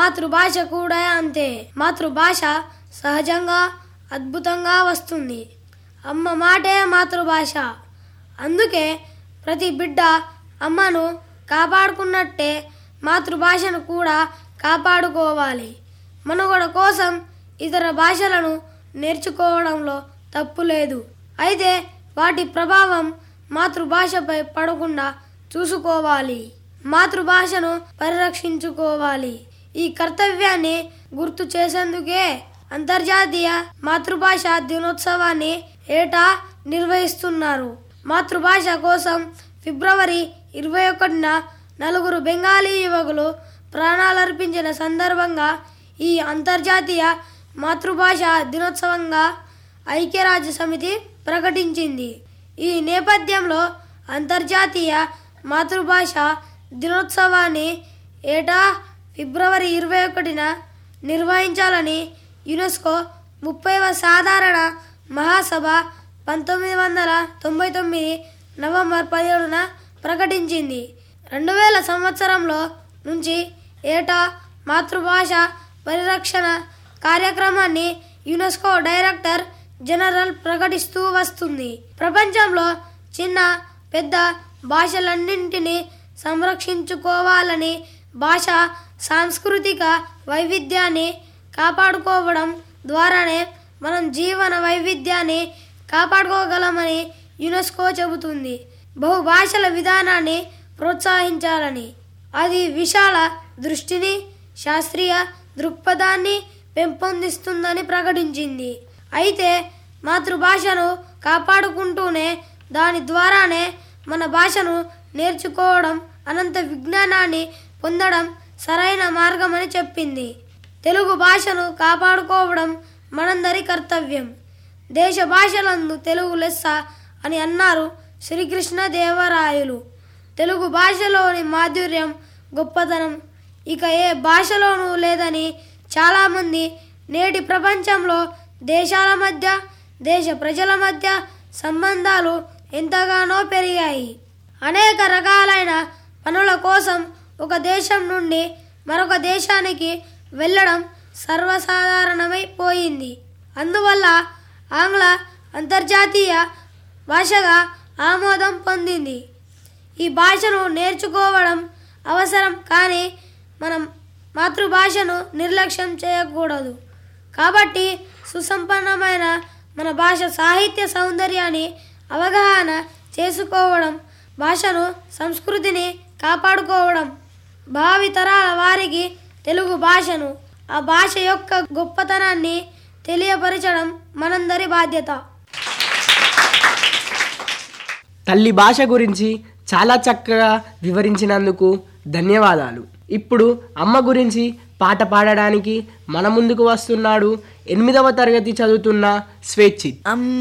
మాతృభాష కూడా అంతే మాతృభాష సహజంగా అద్భుతంగా వస్తుంది అమ్మ మాటే మాతృభాష అందుకే ప్రతి బిడ్డ అమ్మను కాపాడుకున్నట్టే మాతృభాషను కూడా కాపాడుకోవాలి మనుగడ కోసం ఇతర భాషలను నేర్చుకోవడంలో తప్పు లేదు అయితే వాటి ప్రభావం మాతృభాషపై పడకుండా చూసుకోవాలి మాతృభాషను పరిరక్షించుకోవాలి ఈ కర్తవ్యాన్ని గుర్తు చేసేందుకే అంతర్జాతీయ మాతృభాష దినోత్సవాన్ని ఏటా నిర్వహిస్తున్నారు మాతృభాష కోసం ఫిబ్రవరి ఇరవై ఒకటిన నలుగురు బెంగాలీ యువకులు ప్రాణాలర్పించిన సందర్భంగా ఈ అంతర్జాతీయ మాతృభాష దినోత్సవంగా ఐక్యరాజ్య సమితి ప్రకటించింది ఈ నేపథ్యంలో అంతర్జాతీయ మాతృభాష దినోత్సవాన్ని ఏటా ఫిబ్రవరి ఇరవై ఒకటిన నిర్వహించాలని యునెస్కో ముప్పైవ సాధారణ మహాసభ పంతొమ్మిది వందల తొంభై తొమ్మిది నవంబర్ పదిహేడున ప్రకటించింది రెండు వేల సంవత్సరంలో నుంచి ఏటా మాతృభాష పరిరక్షణ కార్యక్రమాన్ని యునెస్కో డైరెక్టర్ జనరల్ ప్రకటిస్తూ వస్తుంది ప్రపంచంలో చిన్న పెద్ద భాషలన్నింటినీ సంరక్షించుకోవాలని భాష సాంస్కృతిక వైవిధ్యాన్ని కాపాడుకోవడం ద్వారానే మనం జీవన వైవిధ్యాన్ని కాపాడుకోగలమని యునెస్కో చెబుతుంది బహుభాషల విధానాన్ని ప్రోత్సహించాలని అది విశాల దృష్టిని శాస్త్రీయ దృక్పథాన్ని పెంపొందిస్తుందని ప్రకటించింది అయితే మాతృభాషను కాపాడుకుంటూనే దాని ద్వారానే మన భాషను నేర్చుకోవడం అనంత విజ్ఞానాన్ని పొందడం సరైన మార్గమని చెప్పింది తెలుగు భాషను కాపాడుకోవడం మనందరి కర్తవ్యం దేశ భాషలందు తెలుగు లెస్స అని అన్నారు శ్రీకృష్ణదేవరాయలు తెలుగు భాషలోని మాధుర్యం గొప్పతనం ఇక ఏ భాషలోనూ లేదని చాలామంది నేటి ప్రపంచంలో దేశాల మధ్య దేశ ప్రజల మధ్య సంబంధాలు ఎంతగానో పెరిగాయి అనేక రకాలైన పనుల కోసం ఒక దేశం నుండి మరొక దేశానికి వెళ్ళడం సర్వసాధారణమైపోయింది అందువల్ల ఆంగ్ల అంతర్జాతీయ భాషగా ఆమోదం పొందింది ఈ భాషను నేర్చుకోవడం అవసరం కానీ మనం మాతృభాషను నిర్లక్ష్యం చేయకూడదు కాబట్టి సుసంపన్నమైన మన భాష సాహిత్య సౌందర్యాన్ని అవగాహన చేసుకోవడం భాషను సంస్కృతిని కాపాడుకోవడం భావితరాల వారికి తెలుగు భాషను ఆ భాష యొక్క గొప్పతనాన్ని తెలియపరచడం మనందరి బాధ్యత తల్లి భాష గురించి చాలా చక్కగా వివరించినందుకు ధన్యవాదాలు ఇప్పుడు అమ్మ గురించి పాట పాడడానికి మన ముందుకు వస్తున్నాడు ఎనిమిదవ తరగతి చదువుతున్న స్వేచ్ఛిత్ అమ్మ